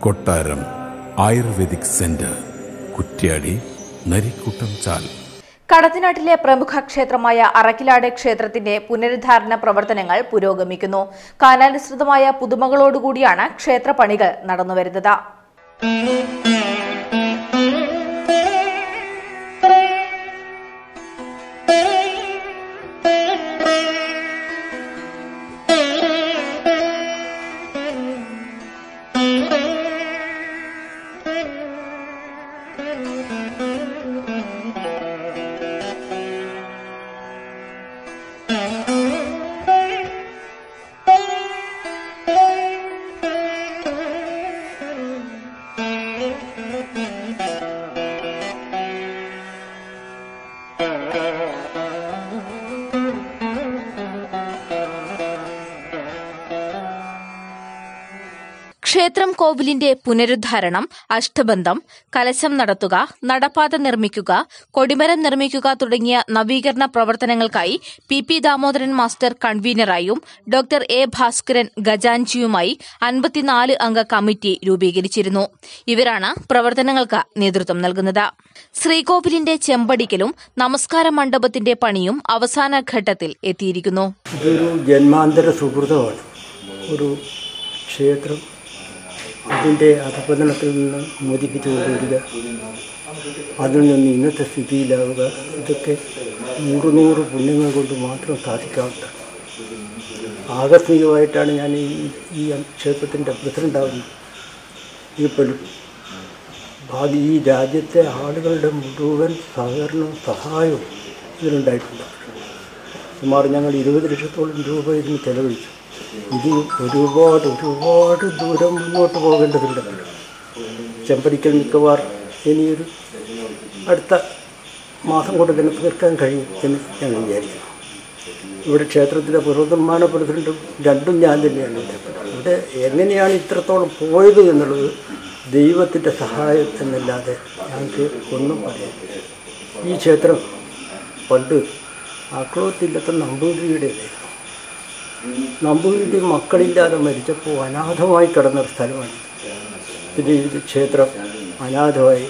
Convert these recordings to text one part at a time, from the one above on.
കൊട്ടാരം ആയുർവേദിക് സെന്റർ കുറ്റ്യാടി നരിക്കുട്ടം ചാൽ കടത്തനാട്ടിലെ പ്രമുഖ ക്ഷേത്രമായ അറക്കിലാട് ക്ഷേത്രത്തിന്റെ പുനരുദ്ധാരണ പ്രവർത്തനങ്ങൾ പുരോഗമിക്കുന്നു കാലാനുസൃതമായ പുതുമകളോടുകൂടിയാണ് ക്ഷേത്രപണികൾ നടന്നുവരുന്നത് ക്ഷേത്രം കോവിലിന്റെ പുനരുദ്ധാരണം അഷ്ടബന്ധം കലശം നടത്തുക നടപ്പാത നിർമ്മിക്കുക കൊടിമരം നിർമ്മിക്കുക തുടങ്ങിയ നവീകരണ പ്രവർത്തനങ്ങൾക്കായി പി പി ദാമോദരൻ മാസ്റ്റർ കൺവീനറായും ഡോക്ടർ എ ഭാസ്കരൻ ഗജാൻജിയുമായി അൻപത്തിനാല് അംഗ കമ്മിറ്റി രൂപീകരിച്ചിരുന്നു ഇവരാണ് പ്രവർത്തനങ്ങൾക്ക് നേതൃത്വം നൽകുന്നത് ശ്രീകോവിലിന്റെ ചെമ്പടിക്കലും നമസ്കാര മണ്ഡപത്തിന്റെ പണിയും അവസാന ഘട്ടത്തിൽ എത്തിയിരിക്കുന്നു ഇതൊരു ജന്മാന്തര സുഹൃതമാണ് ഒരു ക്ഷേത്രം അതിൻ്റെ അധപതനത്തിൽ നിന്ന് മോചിപ്പിച്ചു കൊണ്ടുവരിക അതിൽ നിന്ന് ഇന്നത്തെ സ്ഥിതിയിലാവുക ഇതൊക്കെ നൂറ് നൂറ് പുണ്യങ്ങൾ കൊണ്ട് മാത്രം സാധിക്കാവുന്നതാണ് ആകസ്മികമായിട്ടാണ് ഞാൻ ഈ ഈ ക്ഷേത്രത്തിൻ്റെ പ്രസിഡൻ്റാവുന്നത് ഇപ്പോഴും ഭാവി ഈ രാജ്യത്തെ ആളുകളുടെ മുഴുവൻ സഹകരണവും സഹായവും ഇതിനുണ്ടായിട്ടുണ്ട് സുമാർ ഞങ്ങൾ ഇരുപത് ലക്ഷത്തോളം രൂപ ഇതിന് ചെലവഴിച്ചു ഇത് ഒരുപാട് ഒരുപാട് ദൂരം മുന്നോട്ട് പോകേണ്ടതുണ്ട് ചെമ്പടിക്കൽ മിക്കവാറും ഇനിയൊരു അടുത്ത മാസം കൊണ്ട് തന്നെ തീർക്കാൻ കഴിയും എന്ന് ഞങ്ങൾ വിചാരിക്കുന്നു ഇവിടെ ക്ഷേത്രത്തിലെ പുനർനിർമ്മാണ പ്രസിഡന്റും രണ്ടും ഞാൻ തന്നെയാണ് ഇവിടെ ഇവിടെ എങ്ങനെയാണ് ഇത്രത്തോളം പോയത് എന്നുള്ളത് ദൈവത്തിൻ്റെ സഹായം എന്നല്ലാതെ ഞങ്ങൾക്ക് ഒന്നും പറയാൻ ഈ ക്ഷേത്രം പണ്ട് അക്ലോത്തില്ലത്തെ നമ്പൂതിരിയുടേതായിരുന്നു നമ്പൂതിരി മക്കളില്ലാതെ മരിച്ചപ്പോൾ അനാഥമായി കിടന്നൊരു സ്ഥലമാണ് പിന്നെ ഇത് ക്ഷേത്രം അനാഥമായി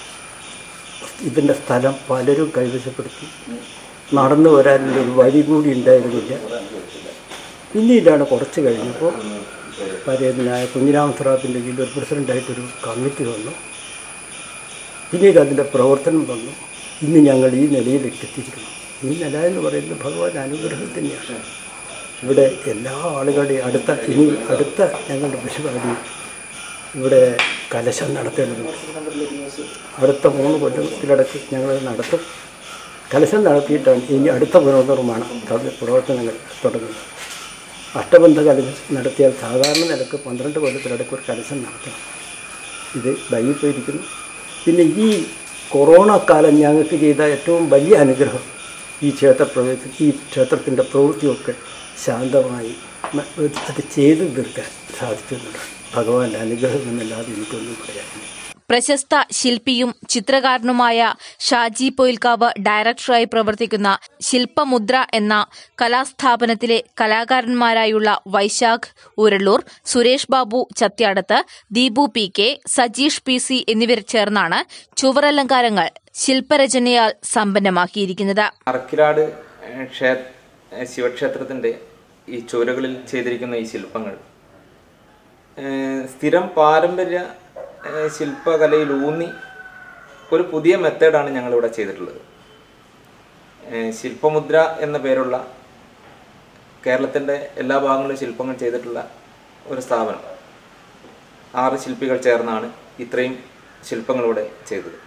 ഇതിൻ്റെ സ്ഥലം പലരും കൈവശപ്പെടുത്തി നടന്നു വരാനുള്ള ഒരു വഴി കൂടി ഉണ്ടായിരുന്നില്ല പിന്നീടാണ് കുറച്ച് കഴിഞ്ഞപ്പോൾ പരേതനായ കുഞ്ഞിരാമ സറാഫിൻ്റെ കീഴിൽ ഒരു പ്രസിഡൻ്റായിട്ടൊരു കമ്മിറ്റി വന്നു പിന്നീട് അതിൻ്റെ പ്രവർത്തനം വന്നു ഇന്ന് ഞങ്ങൾ ഈ നിലയിലേക്ക് എത്തിയിരിക്കുന്നു ഈ നില എന്ന് പറയുന്നത് ഭഗവാൻ അനുഗ്രഹം തന്നെയാണ് ഇവിടെ എല്ലാ ആളുകളുടെയും അടുത്ത ഇനി അടുത്ത ഞങ്ങളുടെ പരിപാടി ഇവിടെ കലശം നടത്തേണ്ടതുണ്ട് അടുത്ത മൂന്ന് കൊല്ലത്തിലടക്ക് ഞങ്ങൾ നടത്തും കലശം നടത്തിയിട്ടാണ് ഇനി അടുത്ത പുനർനിർമ്മാണം പ്രവർത്തനങ്ങൾ തുടങ്ങുന്നത് അഷ്ടബന്ധ കലശം നടത്തിയാൽ സാധാരണ നിലക്ക് പന്ത്രണ്ട് കൊല്ലത്തിലടക്ക് ഒരു കലശം നടത്തണം ഇത് വൈകിപ്പോയിരിക്കുന്നു പിന്നെ ഈ കൊറോണ കാലം ഞങ്ങൾക്ക് ചെയ്ത ഏറ്റവും വലിയ അനുഗ്രഹം ഈ ക്ഷേത്രപ്രവേശം ഈ ക്ഷേത്രത്തിൻ്റെ പ്രവൃത്തിയൊക്കെ ശാന്തമായി മ- അത് ചെയ്തു തീർക്കാൻ സാധിച്ചു എന്നുള്ളതാണ് ഭഗവാന്റെ അനുഗ്രഹം എന്നല്ലാതെ എനിക്കൊന്നും പറയാനില്ല പ്രശസ്ത ശില്പിയും ചിത്രകാരനുമായ ഷാജി പൊയിൽക്കാവ് ഡയറക്ടറായി പ്രവർത്തിക്കുന്ന ശില്പമുദ്ര എന്ന കലാസ്ഥാപനത്തിലെ കലാകാരന്മാരായുള്ള വൈശാഖ് ഉരളൂർ സുരേഷ് ബാബു ചത്യാടത്ത് Deepu P K Sajeesh P C എന്നിവർ ചേർന്നാണ് ചുവരലങ്കാരങ്ങൾ ശില്പരചനയാൽ സമ്പന്നമാക്കിയിരിക്കുന്നത് അറക്കിലാട് ഏഹ്, ക്ഷേ ഏഹ്, ശിവക്ഷേത്രത്തിൻ്റെ ഈ ചുവരുകളിൽ ചെയ്തിരിക്കുന്ന ഈ ശില്പങ്ങൾ ഏഹ്, സ്ഥിരം പാരമ്പര്യ ഏഹ്, ശില്പകലയിൽ ഊന്നി ഒരു പുതിയ മെത്തേഡാണ് ഞങ്ങളിവിടെ ചെയ്തിട്ടുള്ളത് ഏഹ്, ശില്പമുദ്ര എന്ന പേരുള്ള കേരളത്തിൻ്റെ എല്ലാ ഭാഗങ്ങളിലും ശില്പങ്ങൾ ചെയ്തിട്ടുള്ള ഒരു സ്ഥാപനം ആറ് ശില്പികൾ ചേർന്നാണ് ഇത്രയും ശില്പങ്ങളിവിടെ ചെയ്തത്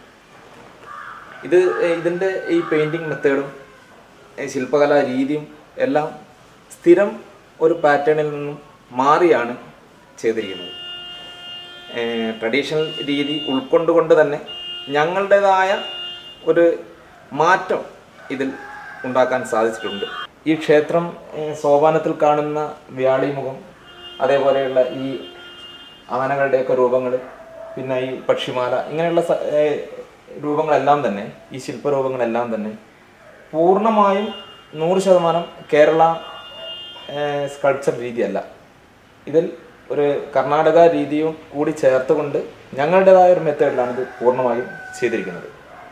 ഇത് ഏഹ്, ഇതിൻ്റെ ഈ പെയിൻറ്റിങ് മെത്തേഡും ഏഹ്, ശില്പകലാ രീതിയും എല്ലാം സ്ഥിരം ഒരു പാറ്റേണിൽ നിന്നും മാറിയാണ് ചെയ്തിരിക്കുന്നത് ട്രഡീഷണൽ രീതി ഉൾക്കൊണ്ടുകൊണ്ട് തന്നെ ഞങ്ങളുടേതായ ഒരു മാറ്റം ഇതിൽ ഉണ്ടാക്കാൻ സാധിച്ചിട്ടുണ്ട് ഈ ക്ഷേത്രം ഏഹ്, സോപാനത്തിൽ കാണുന്ന വ്യാളിമുഖം അതേപോലെയുള്ള ഈ ആനകളുടെയൊക്കെ രൂപങ്ങൾ പിന്നെ ഈ പക്ഷിമാല ഇങ്ങനെയുള്ള സ- ഏഹ്, രൂപങ്ങളെല്ലാം തന്നെ ഈ ശില്പരൂപങ്ങളെല്ലാം തന്നെ പൂർണ്ണമായും നൂറ് ശതമാനം കേരള സ്കൾപ്ചർ രീതിയല്ല ഇതിൽ ഒരു കർണാടക രീതിയും കൂടി ചേർത്തുകൊണ്ട് ഞങ്ങളുടേതായ ഒരു മെത്തേഡിലാണ് ഇത് പൂർണ്ണമായും ചെയ്തിരിക്കുന്നത്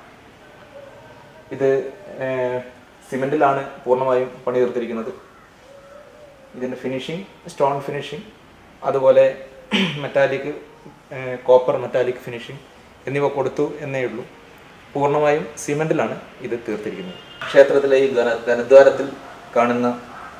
ഇത് ഏഹ്, സിമെന്റിലാണ് പൂർണ്ണമായും പണി തീർത്തിരിക്കുന്നത് ഇതിൻ്റെ ഫിനിഷിങ് സ്റ്റോൺ ഫിനിഷിങ് അതുപോലെ മെറ്റാലിക് കോപ്പർ മെറ്റാലിക് ഫിനിഷിങ് എന്നിവ കൊടുത്തു എന്നേ ഉള്ളൂ പൂർണ്ണമായും സിമെന്റിലാണ് ഇത് തീർത്തിരിക്കുന്നത് ക്ഷേത്രത്തിലെ ഈ ഘന ഘനദ്വാരത്തിൽ കാണുന്ന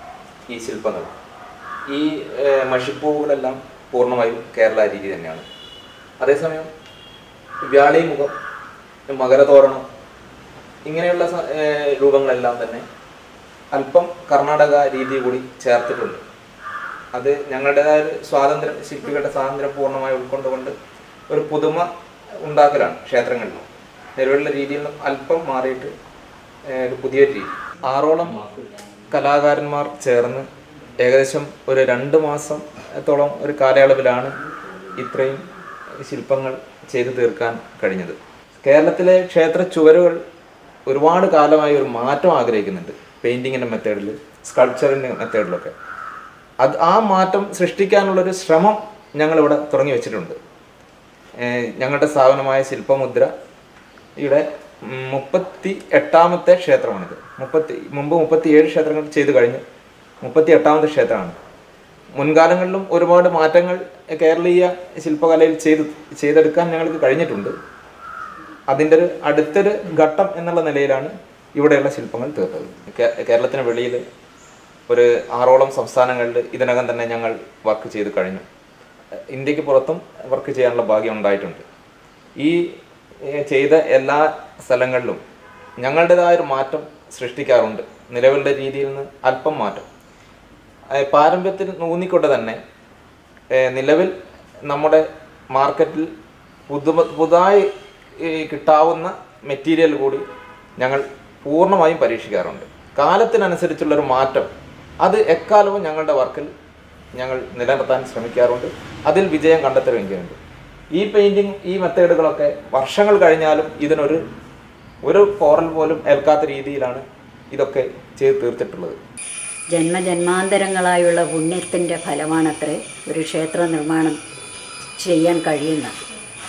ഈ ശില്പങ്ങൾ ഈ ഏഹ്, മഷിപ്പൂവുകളെല്ലാം പൂർണ്ണമായും കേരള രീതി തന്നെയാണ് അതേസമയം വ്യാളി മുഖം മകരതോരണം ഇങ്ങനെയുള്ള സ- ഏഹ്, രൂപങ്ങളെല്ലാം തന്നെ അല്പം കർണാടക രീതി കൂടി ചേർത്തിട്ടുണ്ട് അത് ഞങ്ങളുടേതായ ഒരു സ്വാതന്ത്ര്യം ശില്പികളുടെ സ്വാതന്ത്ര്യം പൂർണ്ണമായി ഉൾക്കൊണ്ടുകൊണ്ട് ഒരു പുതുമ ഉണ്ടാക്കലാണ് ക്ഷേത്രങ്ങളിൽ നിലവിലുള്ള രീതിയിൽ നിന്നും അല്പം മാറിയിട്ട് ഏഹ്, ഒരു പുതിയ രീതി ആറോളം കലാകാരന്മാർ ചേർന്ന് ഏകദേശം ഒരു രണ്ട് മാസത്തോളം ഒരു കാലയളവിലാണ് ഇത്രയും ശില്പങ്ങൾ ചെയ്തു തീർക്കാൻ കഴിഞ്ഞത് കേരളത്തിലെ ക്ഷേത്ര ചുവരുകൾ ഒരുപാട് കാലമായി ഒരു മാറ്റം ആഗ്രഹിക്കുന്നുണ്ട് പെയിൻറ്റിങ്ങിൻ്റെ മെത്തേഡിൽ സ്കൾപ്ചറിൻ്റെ മെത്തേഡിലൊക്കെ അത് ആ മാറ്റം സൃഷ്ടിക്കാനുള്ളൊരു ശ്രമം ഞങ്ങളിവിടെ തുടങ്ങി വെച്ചിട്ടുണ്ട് ഏഹ് ഞങ്ങളുടെ സ്ഥാപനമായ ശില്പമുദ്ര ഇവിടെ ഉം, മുപ്പത്തി എട്ടാമത്തെ ക്ഷേത്രമാണിത് മുപ്പത്തി മുമ്പ് മുപ്പത്തി ഏഴ് ക്ഷേത്രങ്ങൾ ചെയ്തു കഴിഞ്ഞു മുപ്പത്തി എട്ടാമത്തെ ക്ഷേത്രമാണ് മുൻകാലങ്ങളിലും ഒരുപാട് മാറ്റങ്ങൾ കേരളീയ ശില്പകലയിൽ ചെയ്ത് ചെയ്തെടുക്കാൻ ഞങ്ങൾക്ക് കഴിഞ്ഞിട്ടുണ്ട് അതിൻ്റെ ഒരു അടുത്തൊരു ഘട്ടം എന്നുള്ള നിലയിലാണ് ഇവിടെയുള്ള ശില്പങ്ങൾ തീർത്തത് കേ- കേരളത്തിന് വെളിയിൽ ഒരു ആറോളം സംസ്ഥാനങ്ങളിൽ ഇതിനകം തന്നെ ഞങ്ങൾ വർക്ക് ചെയ്ത് കഴിഞ്ഞു ഇന്ത്യക്ക് പുറത്തും വർക്ക് ചെയ്യാനുള്ള ഭാഗ്യം ഉണ്ടായിട്ടുണ്ട് ഈ ഏഹ്, ചെയ്ത എല്ലാ സ്ഥലങ്ങളിലും ഞങ്ങളുടേതായ ഒരു മാറ്റം സൃഷ്ടിക്കാറുണ്ട് നിലവിലുള്ള രീതിയിൽ നിന്ന് അല്പം മാറ്റം ഏഹ്, പാരമ്പര്യത്തിൽ ഊന്നിക്കൊണ്ട് തന്നെ ഏഹ്, നിലവിൽ നമ്മുടെ മാർക്കറ്റിൽ പുതുമ പുതുതായി ഈ കിട്ടാവുന്ന മെറ്റീരിയൽ കൂടി ഞങ്ങൾ പൂർണ്ണമായും പരീക്ഷിക്കാറുണ്ട് കാലത്തിനനുസരിച്ചുള്ളൊരു മാറ്റം അത് എക്കാലവും ഞങ്ങളുടെ വർക്കിൽ ഞങ്ങൾ നിലനിർത്താൻ ശ്രമിക്കാറുണ്ട് അതിൽ വിജയം കണ്ടെത്തുകയുണ്ട് ഈ പെയിൻറ്റിങ് ഈ മെത്തേഡുകളൊക്കെ വർഷങ്ങൾ കഴിഞ്ഞാലും ഇതിനൊരു ഒരു പോറൽ പോലും ഏൽക്കാത്ത രീതിയിലാണ് ഇതൊക്കെ ചെയ്ത് തീർത്തിട്ടുള്ളത് ജന്മജന്മാന്തരങ്ങളായുള്ള പുണ്യത്തിൻ്റെ ഫലമാണത്രേ ഒരു ക്ഷേത്ര നിർമ്മാണം ചെയ്യാൻ കഴിയുന്നത്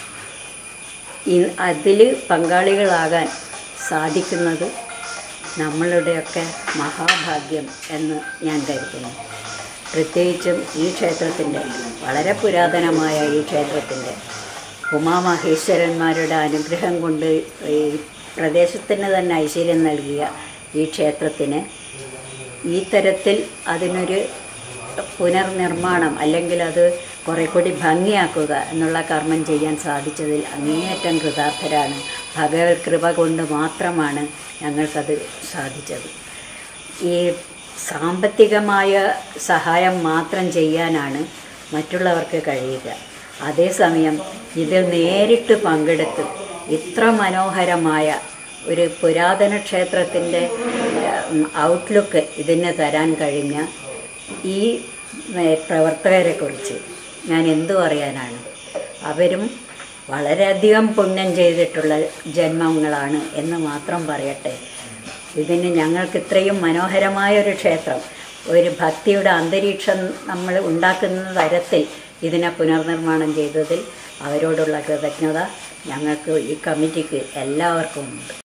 അതിൽ പങ്കാളികളാകാൻ സാധിക്കുന്നത് നമ്മളുടെയൊക്കെ മഹാഭാഗ്യം എന്ന് ഞാൻ കരുതുന്നു പ്രത്യേകിച്ചും ഈ ക്ഷേത്രത്തിൻ്റെ വളരെ പുരാതനമായ ഈ ക്ഷേത്രത്തിൻ്റെ ഉമാമഹേശ്വരന്മാരുടെ അനുഗ്രഹം കൊണ്ട് ഈ പ്രദേശത്തിന് തന്നെ ഐശ്വര്യം നൽകിയ ഈ ക്ഷേത്രത്തിന് ഈ തരത്തിൽ അതിനൊരു പുനർനിർമ്മാണം അല്ലെങ്കിൽ അത് കുറെ കൂടി ഭംഗിയാക്കുക എന്നുള്ള കർമ്മം ചെയ്യാൻ സാധിച്ചതിൽ അങ്ങേയറ്റം കൃതാർത്ഥരാണ് ഭഗവത് കൃപ കൊണ്ട് മാത്രമാണ് ഞങ്ങൾക്കത് സാധിച്ചത് ഈ സാമ്പത്തികമായ സഹായം മാത്രം ചെയ്യാനാണ് മറ്റുള്ളവർക്ക് കഴിയുക അതേസമയം ഇതിൽ നേരിട്ട് പങ്കെടുത്ത് ഇത്ര മനോഹരമായ ഒരു പുരാതന ക്ഷേത്രത്തിൻ്റെ ഔട്ട്ലുക്ക് ഇതിന് തരാൻ കഴിഞ്ഞ ഈ ഏ, പ്രവർത്തകരെക്കുറിച്ച് ഞാൻ എന്തു പറയാനാണ് അവരും വളരെയധികം പുണ്യം ചെയ്തിട്ടുള്ള ജന്മങ്ങളാണ് എന്ന് മാത്രം പറയട്ടെ ഇതിന് ഞങ്ങൾക്ക് ഇത്രയും മനോഹരമായ ഒരു ക്ഷേത്രം ഒരു ഭക്തിയുടെ അന്തരീക്ഷം നമ്മൾ ഉണ്ടാക്കുന്ന തരത്തിൽ ഇതിനെ പുനർനിർമ്മാണം ചെയ്തതിൽ അവരോടുള്ള കൃതജ്ഞത ഞങ്ങൾക്ക് ഈ കമ്മിറ്റിക്ക് എല്ലാവർക്കും ഉണ്ട്